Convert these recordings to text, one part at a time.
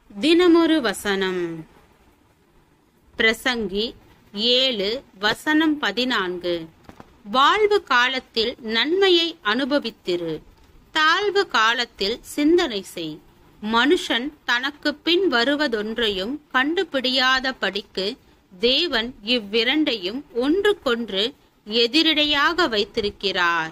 தினமொரு வசனம் பிரசங்கி ஏழு வசனம் பதினான்கு வாழ்வு காலத்தில் நன்மையை அனுபவித்திரு தாழ்வு காலத்தில் சிந்தனை செய் மனுஷன் தனக்கு பின் வருவதொன்றையும் கண்டுபிடியாத படிக்கு தேவன் இவ்விரண்டையும் ஒன்றுக்கொன்று எதிரிடையாக வைத்திருக்கிறார்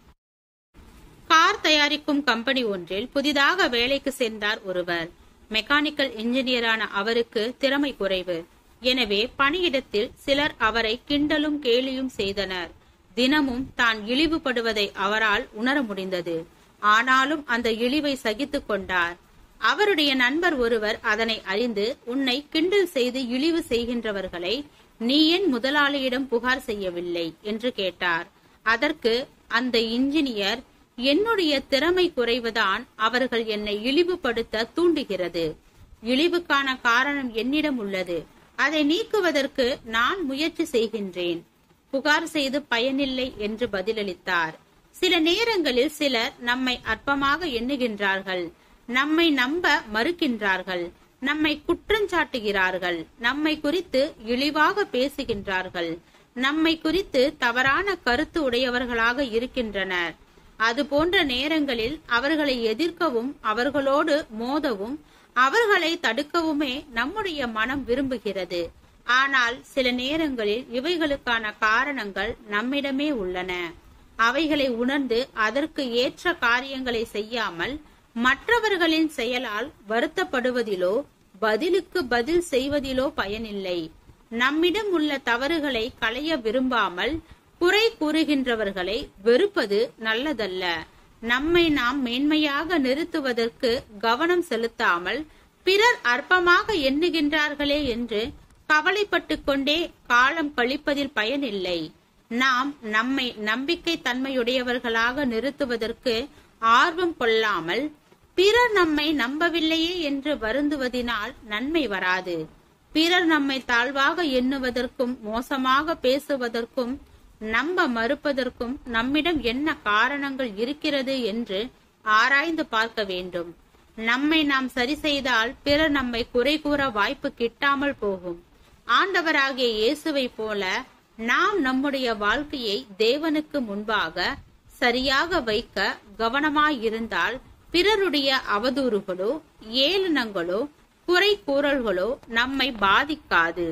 கார் தயாரிக்கும் கம்பெனி ஒன்றில் புதிதாக வேலைக்கு சேர்ந்தார் ஒருவர் மெக்கானிக்கல் இன்ஜினியரான அவருக்கு திறமை குறைவு எனவே பணியிடத்தில் சிலர் அவரை கிண்டலும் கேலியும் செய்தனர் தினமும் தான் இழிவுபடுவதை அவரால் உணர முடிந்தது ஆனாலும் அந்த இழிவை சகித்துக் கொண்டார் அவருடைய நண்பர் ஒருவர் அதனை அறிந்து உன்னை கிண்டல் செய்து இழிவு செய்கின்றவர்களை நீ ஏன் முதலாளியிடம் புகார் செய்யவில்லை என்று கேட்டார் அதற்கு அந்த இன்ஜினியர் என்னுடைய திறமை குறைவுதான் அவர்கள் என்னை இழிவுபடுத்த தூண்டுகிறது இழிவுக்கான காரணம் என்னிடம் உள்ளது அதை நீக்குவதற்கு நான் முயற்சி செய்கின்றேன் புகார் செய்து பயனில்லை என்று பதிலளித்தார் சில நேரங்களில் சிலர் நம்மை அற்பமாக எண்ணுகின்றார்கள் நம்மை நம்ப மறுக்கின்றார்கள் நம்மை குற்றஞ்சாட்டுகிறார்கள் நம்மை குறித்து இழிவாக பேசுகின்றார்கள் நம்மை குறித்து தவறான கருத்து உடையவர்களாக இருக்கின்றனர் அது போன்ற நேரங்களில் அவர்களை எதிர்க்கவும் அவர்களோடு மோதவும் அவர்களை தடுக்கவுமே நம்முடைய மனம் விரும்புகிறது ஆனால் சில நேரங்களில் இவைகளுக்கான காரணங்கள் நம்மிடமே உள்ளன அவைகளை உணர்ந்து அதற்கு ஏற்ற காரியங்களை செய்யாமல் மற்றவர்களின் செயலால் வருத்தப்படுவதிலோ பதிலுக்கு பதில் செய்வதிலோ பயனில்லை நம்மிடம் உள்ள தவறுகளை களைய விரும்பாமல் குறை கூறுகின்றவர்களை வெறுப்பது நல்லதல்ல நம்மை நாம் மேன்மையாக நிறுத்துவதற்கு கவனம் செலுத்தாமல் பிறர் அற்பமாக எண்ணுகின்றார்களே என்று கவலைப்பட்டு கொண்டே காலம் கழிப்பதில் பயனில்லை நாம் நம்மை நம்பிக்கை தன்மையுடையவர்களாக நிறுத்துவதற்கு ஆர்வம் கொள்ளாமல் பிறர் நம்மை நம்பவில்லையே என்று வருந்துவதினால் நன்மை வராது பிறர் நம்மை தாழ்வாக எண்ணுவதற்கும் மோசமாக பேசுவதற்கும் நம்ப மறுப்பதற்கும் நம்மிடம் என்ன காரணங்கள் இருக்கிறது என்று ஆராய்ந்து பார்க்க வேண்டும் நம்மை நாம் சரி செய்தால் பிறர் நம்மை குறை கூற வாய்ப்பு கிட்டாமல் போகும் ஆண்டவராகிய இயேசுவை போல நாம் நம்முடைய வாழ்க்கையை தேவனுக்கு முன்பாக சரியாக வைக்க கவனமாயிருந்தால் பிறருடைய அவதூறுகளோ ஏளனங்களோ குறை கூறல்களோ நம்மை பாதிக்காது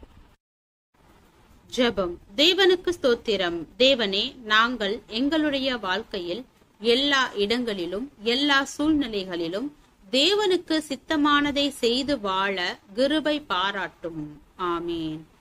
ஜெபம் தேவனுக்கு ஸ்தோத்திரம் தேவனே நாங்கள் எங்களுடைய வாழ்க்கையில் எல்லா இடங்களிலும் எல்லா சூழ்நிலைகளிலும் தேவனுக்கு சித்தமானதை செய்து வாழ கிருபை பாராட்டும் ஆமீன்